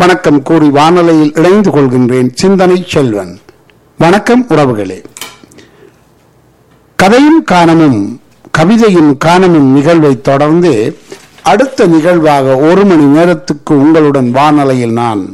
வணக்கம் கூறி வானொலியில் இணைந்து கொள்கின்றேன் சிந்தனை செல்வன் வணக்கம் உறவுகளே கதையும் காணமும் கவிதையும் காணமும் நிகழ்வை தொடர்ந்து அடுத்த நிகழ்வாக ஒரு மணி நேரத்துக்கு உங்களுடன் வானொலியில் நான்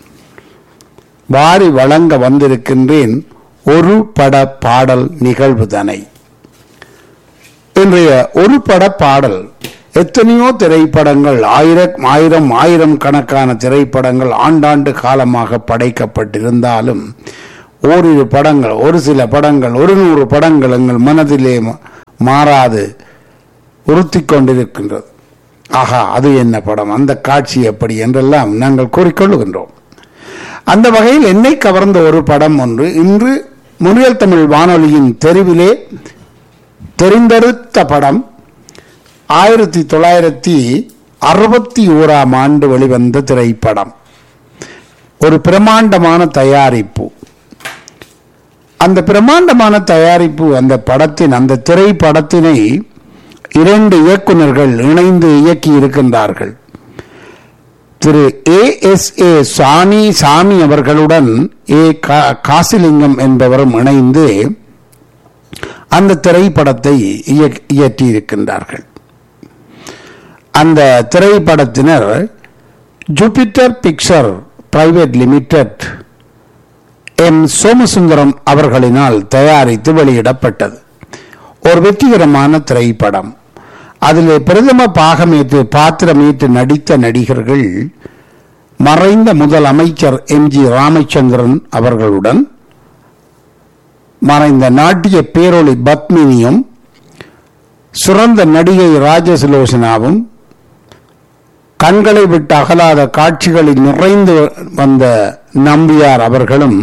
வாரி வழங்க வந்திருக்கின்றேன் ஒரு பட பாடல் நிகழ்வுதனை இன்றைய ஒரு பட பாடல் எத்தனையோ திரைப்படங்கள் ஆயிரம் ஆயிரம் ஆயிரம் கணக்கான திரைப்படங்கள் ஆண்டாண்டு காலமாக படைக்கப்பட்டிருந்தாலும் ஓரிரு படங்கள் ஒரு சில படங்கள் ஒரு நூறு படங்கள் எங்கள் மனதிலே மா- மாறாது உறுத்தி கொண்டிருக்கின்றது ஆஹா அது என்ன படம் அந்த காட்சி எப்படி என்றெல்லாம் நாங்கள் கூறிக்கொள்ளுகின்றோம் அந்த வகையில் என்னை கவர்ந்த ஒரு படம் ஒன்று இன்று முனியல் தமிழ் வானொலியின் தெருவிலே தெரிந்தெடுத்த படம் ஆயிரத்தி தொள்ளாயிரத்தி அறுபத்தி ஓராம் ஆண்டு வெளிவந்த திரைப்படம் ஒரு பிரமாண்டமான தயாரிப்பு அந்த பிரமாண்டமான தயாரிப்பு அந்த படத்தின் அந்த திரைப்படத்தினை இரண்டு இயக்குனர்கள் இணைந்து இயக்கி இருக்கின்றார்கள் திரு ஏ எஸ் ஏ சாணி சாமி அவர்களுடன் ஏ கா- காசிலிங்கம் என்பவரும் இணைந்து அந்த திரைப்படத்தை இயக்- இயற்றியிருக்கின்றார்கள் அந்த திரைப்படத்தினர் Jupiter Picture Private Limited M Somasundaram அவர்களினால் தயாரித்து வெளியிடப்பட்டது ஒரு வெற்றிகரமான திரைப்படம் அதிலே பிரதம பாகமேற்று பாத்திரமேற்று நடித்த நடிகர்கள் மறைந்த முதல் அமைச்சர் எம் ஜி ராமச்சந்திரன் அவர்களுடன் மறைந்த நாட்டிய பேரொளி பத்மினியும் சிறந்த நடிகை ராஜசுலோசனாவும் கண்களை விட்டு அகலாத காட்சிகளில் நிறைந்து வந்த நம்பியார் அவர்களும்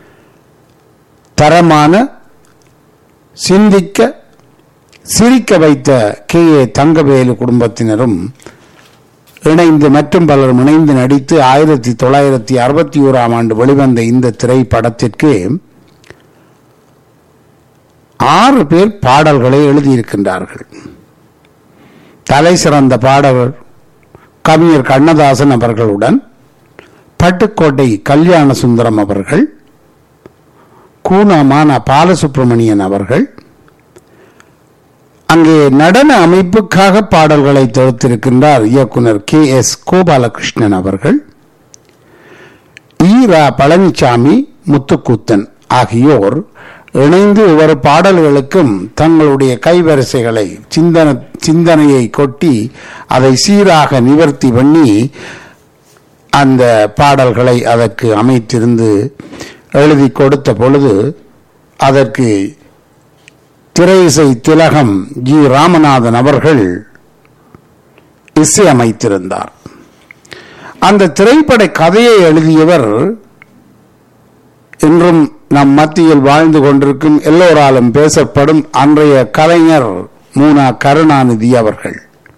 தரமான சிந்திக்க சிரிக்க வைத்த கே ஏ தங்கவேலு குடும்பத்தினரும் இணைந்து மற்றும் பலரும் இணைந்து நடித்து ஆயிரத்தி தொள்ளாயிரத்தி அறுபத்தி ஓராம் ஆண்டு வெளிவந்த இந்த திரைப்படத்திற்கு ஆறு பேர் பாடல்களை எழுதியிருக்கின்றார்கள் தலை சிறந்த பாடகர் கவிஞர் கண்ணதாசன் அவர்களுடன் பட்டுக்கோட்டை கல்யாண சுந்தரம் அவர்கள் கூனாமான பாலசுப்பிரமணியன் அவர்கள் அங்கே நடன அமைப்புக்காக பாடல்களை தொகுத்திருக்கின்றார் இயக்குனர் கே எஸ் கோபாலகிருஷ்ணன் அவர்கள் ஈரா பழனிசாமி முத்துக்கூத்தன் ஆகியோர் இணைந்து ஒவ்வொரு பாடல்களுக்கும் தங்களுடைய கைவரிசைகளை சிந்தன சிந்தனையை கொட்டி அதை சீராக நிவர்த்தி பண்ணி அந்த பாடல்களை அதற்கு அமைத்திருந்து எழுதி கொடுத்த பொழுது அதற்கு திரையிசை திலகம் ஜி ராமநாதன் அவர்கள் இசையமைத்திருந்தார் அந்த திரைப்பட கதையை எழுதியவர் இன்றும் நம் மத்தியில் வாழ்ந்து கொண்டிருக்கும் எல்லோராலும் பேசப்படும் அன்றைய கலைஞர் மூனா கருணாநிதி அவர்கள்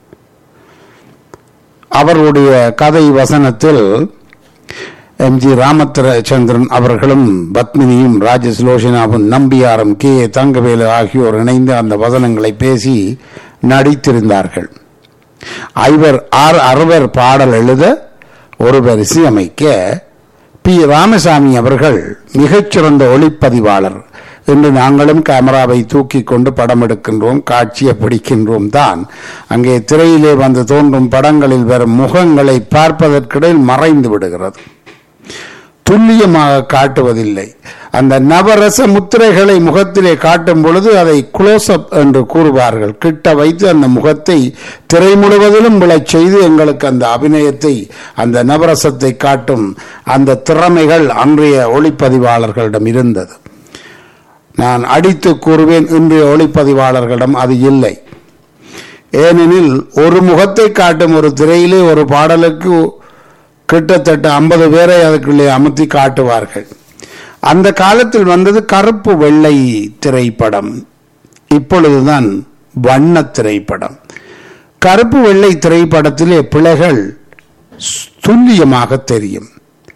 அவருடைய கதை வசனத்தில் எம் ஜி ராமச்சந்திரன் அவர்களும் பத்மினியும் ராஜசுலோசனாவும் நம்பியாரும் கே ஏ. தங்கவேலு ஆகியோர் இணைந்து அந்த வசனங்களை பேசி நடித்திருந்தார்கள் ஐவர் ஆறு அறுவர் பாடல் எழுத ஒருவர் இசையமைக்க பி ராமசாமி அவர்கள் மிகச்சிறந்த ஒளிப்பதிவாளர் என்று நாங்களும் கேமராவை தூக்கி கொண்டு படம் எடுக்கின்றோம் காட்சியை பிடிக்கின்றோம் தான் அங்கே திரையிலே வந்து தோன்றும் படங்களில் வரும் முகங்களை பார்ப்பதற்கிடையில் மறைந்து விடுகிறது துல்லியமாக காட்டுவதில்லை அந்த நவரச முத்திரைகளை முகத்திலே காட்டும் பொழுது அதை குளோசப் என்று கூறுவார்கள் கிட்ட வைத்து அந்த முகத்தை திரை முழுவதிலும் விழச் செய்து எங்களுக்கு அந்த அபிநயத்தை அந்த நவரசத்தை காட்டும் அந்த திறமைகள் அன்றைய ஒளிப்பதிவாளர்களிடம் இருந்தது நான் அடித்து கூறுவேன் இன்றைய ஒளிப்பதிவாளர்களிடம் அது இல்லை ஏனெனில் ஒரு முகத்தை காட்டும் ஒரு திரையிலே ஒரு பாடலுக்கு கிட்டத்தட்ட ஐம்பது பேரை அதுக்குள்ளே அமர்த்தி காட்டுவார்கள் அந்த காலத்தில் வந்தது கருப்பு வெள்ளை திரைப்படம் இப்பொழுதுதான் வண்ண திரைப்படம் கருப்பு வெள்ளை திரைப்படத்திலே பிழைகள் ஸ்- துல்லியமாக தெரியும்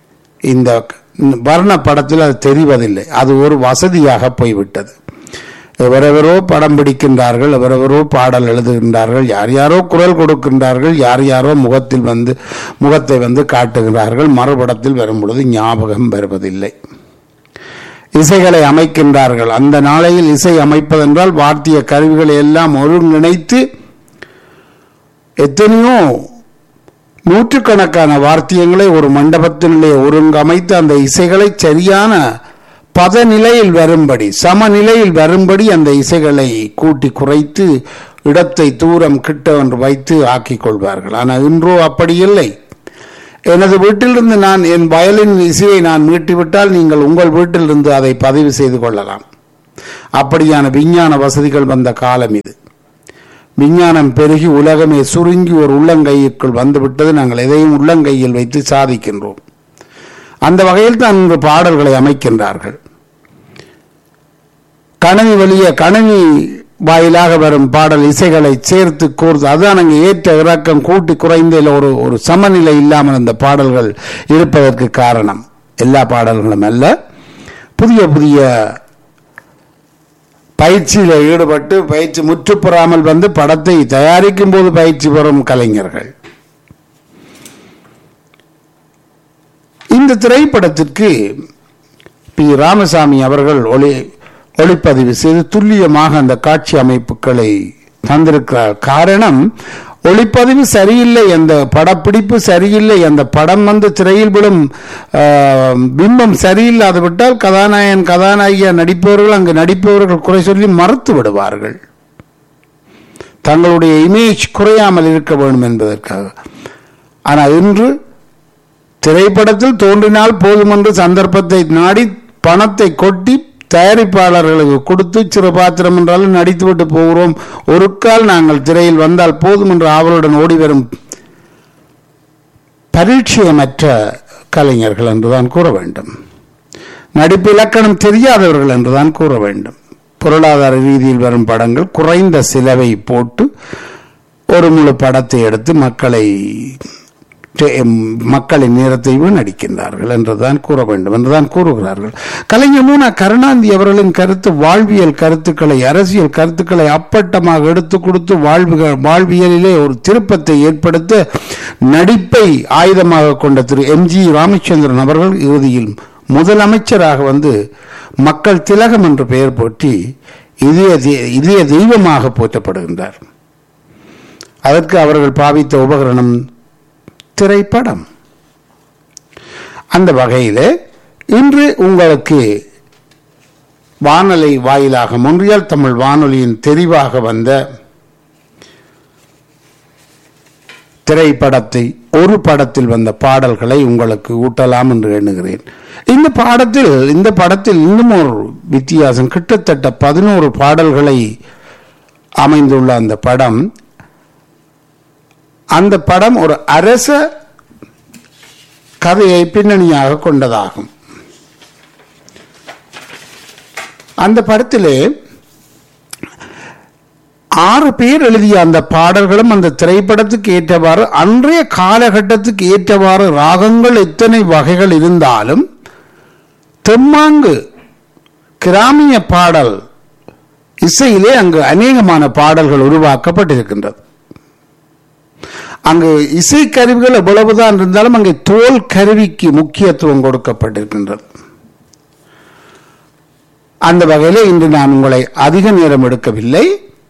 இந்த வர்ண படத்தில் அது தெரிவதில்லை அது ஒரு வசதியாக போய்விட்டது எவரெவரோ படம் பிடிக்கின்றார்கள் எவரெவரோ பாடல் எழுதுகின்றார்கள் யார் யாரோ குரல் கொடுக்கின்றார்கள் யார் யாரோ முகத்தில் வந்து முகத்தை வந்து காட்டுகிறார்கள் மறுபடத்தில் வரும் பொழுது ஞாபகம் வருவதில்லை இசைகளை அமைக்கின்றார்கள் அந்த நாளையில் இசை அமைப்பதென்றால் வார்த்திய கருவிகளை எல்லாம் ஒருங்கிணைத்து எத்தனையோ நூற்றுக்கணக்கான வார்த்தியங்களை ஒரு மண்டபத்தினுடைய ஒருங்கமைத்து அந்த இசைகளை சரியான பதநிலையில் வரும்படி சமநிலையில் வரும்படி அந்த இசைகளை கூட்டி குறைத்து இடத்தை தூரம் கிட்ட என்று வைத்து ஆக்கிக் கொள்வார்கள் ஆனால் இன்றோ அப்படி இல்லை எனது வீட்டிலிருந்து நான் என் வயலின் இசையை நான் மீட்டிவிட்டால் நீங்கள் உங்கள் வீட்டிலிருந்து அதை பதிவு செய்து கொள்ளலாம் அப்படியான விஞ்ஞான வசதிகள் வந்த காலம் இது விஞ்ஞானம் பெருகி உலகமே சுருங்கி ஒரு உள்ளங்கைக்குள் வந்துவிட்டது நாங்கள் எதையும் உள்ளங்கையில் வைத்து சாதிக்கின்றோம் அந்த வகையில் தான் இன்று பாடல்களை அமைக்கின்றார்கள் கணனி வழிய கணனி வாயிலாக வரும் பாடல் இசைகளை சேர்த்து கோர்த்து அதுதான் அங்கே ஏற்ற இறக்கம் கூட்டி குறைந்த ஒரு ஒரு சமநிலை இல்லாமல் இந்த பாடல்கள் இருப்பதற்கு காரணம் எல்லா பாடல்களும் அல்ல புதிய புதிய பயிற்சியில் ஈடுபட்டு பயிற்சி முற்றுப்பெறாமல் வந்து படத்தை தயாரிக்கும் போது பயிற்சி பெறும் கலைஞர்கள் இந்த திரைப்படத்திற்கு பி ராமசாமி அவர்கள் ஒளி ஒளிப்பதிவு செய்து துல்லியமாக அந்த காட்சி அமைப்புகளை தந்திருக்கிறார் காரணம் ஒளிப்பதிவு சரியில்லை அந்த படப்பிடிப்பு சரியில்லை அந்த படம் வந்து திரையில் விழும் பிம்பம் சரியில்லாது விட்டால் கதாநாயகன் கதாநாயகியா நடிப்பவர்கள் அங்கு நடிப்பவர்கள் குறை சொல்லி மறுத்து விடுவார்கள் தங்களுடைய இமேஜ் குறையாமல் இருக்க வேண்டும் என்பதற்காக ஆனால் இன்று திரைப்படத்தில் தோன்றினால் போதும் என்று சந்தர்ப்பத்தை நாடி பணத்தை கொட்டி தயாரிப்பாளர்களுக்கு கொடுத்து சிறு பாத்திரம் என்றாலும் நடித்துவிட்டு போகிறோம் ஒரு கால் நாங்கள் திரையில் வந்தால் போதும் என்று ஆவலுடன் ஓடி வரும் பரீட்சையமற்ற கலைஞர்கள் என்றுதான் கூற வேண்டும் நடிப்பு இலக்கணம் தெரியாதவர்கள் என்றுதான் கூற வேண்டும் பொருளாதார ரீதியில் வரும் படங்கள் குறைந்த சிலவை போட்டு ஒரு முழு படத்தை எடுத்து மக்களை மக்களின் நேரத்தை வீணடிக்கின்றார்கள் என்றுதான் கூற வேண்டும் என்றுதான் கூறுகிறார்கள் கலைஞர் மூனா கருணாந்தி அவர்களின் கருத்து வாழ்வியல் கருத்துக்களை அரசியல் கருத்துக்களை அப்பட்டமாக எடுத்து கொடுத்து வாழ்வுகள் வாழ்வியலிலே ஒரு திருப்பத்தை ஏற்படுத்த நடிப்பை ஆயுதமாக கொண்ட திரு எம் ஜி ராமச்சந்திரன் அவர்கள் இறுதியில் முதலமைச்சராக வந்து மக்கள் திலகம் என்று பெயர் போற்றி இதய இதய தெய்வமாக போற்றப்படுகின்றார் அதற்கு அவர்கள் பாவித்த உபகரணம் திரைப்படம் அந்த வகையில் இன்று உங்களுக்கு வானொலி வாயிலாக மொன்றியல் தமிழ் வானொலியின் தெரிவாக வந்த திரைப்படத்தை ஒரு படத்தில் வந்த பாடல்களை உங்களுக்கு ஊட்டலாம் என்று எண்ணுகிறேன் இந்த பாடத்தில் இந்த படத்தில் இன்னும் ஒரு வித்தியாசம் கிட்டத்தட்ட பதினோரு பாடல்களை அமைந்துள்ள அந்த படம் அந்த படம் ஒரு அரச கதையை பின்னணியாக கொண்டதாகும் அந்த படத்திலே ஆறு பேர் எழுதிய அந்த பாடல்களும் அந்த திரைப்படத்துக்கு ஏற்றவாறு அன்றைய காலகட்டத்துக்கு ஏற்றவாறு ராகங்கள் எத்தனை வகைகள் இருந்தாலும் தெம்மாங்கு கிராமிய பாடல் இசையிலே அங்கு அநேகமான பாடல்கள் உருவாக்கப்பட்டிருக்கின்றது அங்கு இசை கருவிகள் எவ்வளவுதான் இருந்தாலும் அங்கே தோல் கருவிக்கு முக்கியத்துவம் கொடுக்கப்பட்டிருக்கின்றது அந்த வகையில் இன்று நான் உங்களை அதிக நேரம் எடுக்கவில்லை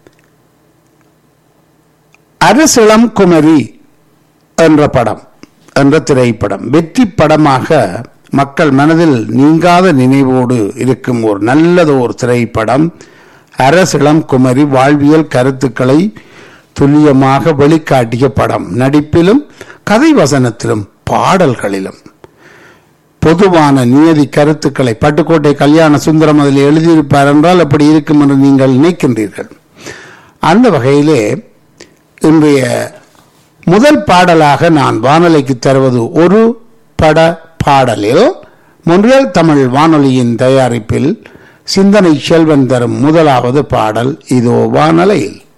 அரசிளம் குமரி என்ற படம் என்ற திரைப்படம் வெற்றி படமாக மக்கள் மனதில் நீங்காத நினைவோடு இருக்கும் ஒரு நல்லது ஒரு திரைப்படம் அரசிளம் குமரி வாழ்வியல் கருத்துக்களை துல்லியமாக வெளிக்காட்டிய படம் நடிப்பிலும் கதை வசனத்திலும் பாடல்களிலும் பொதுவான நியதி கருத்துக்களை பட்டுக்கோட்டை கல்யாண சுந்தரம் அதில் எழுதியிருப்பார் என்றால் அப்படி இருக்கும் என்று நீங்கள் நினைக்கின்றீர்கள் அந்த வகையிலே இன்றைய முதல் பாடலாக நான் வானொலிக்கு தருவது ஒரு பட பாடலில் மொன்றியல் தமிழ் வானொலியின் தயாரிப்பில் சிந்தனை செல்வன் தரும் முதலாவது பாடல் இதோ வானலையில்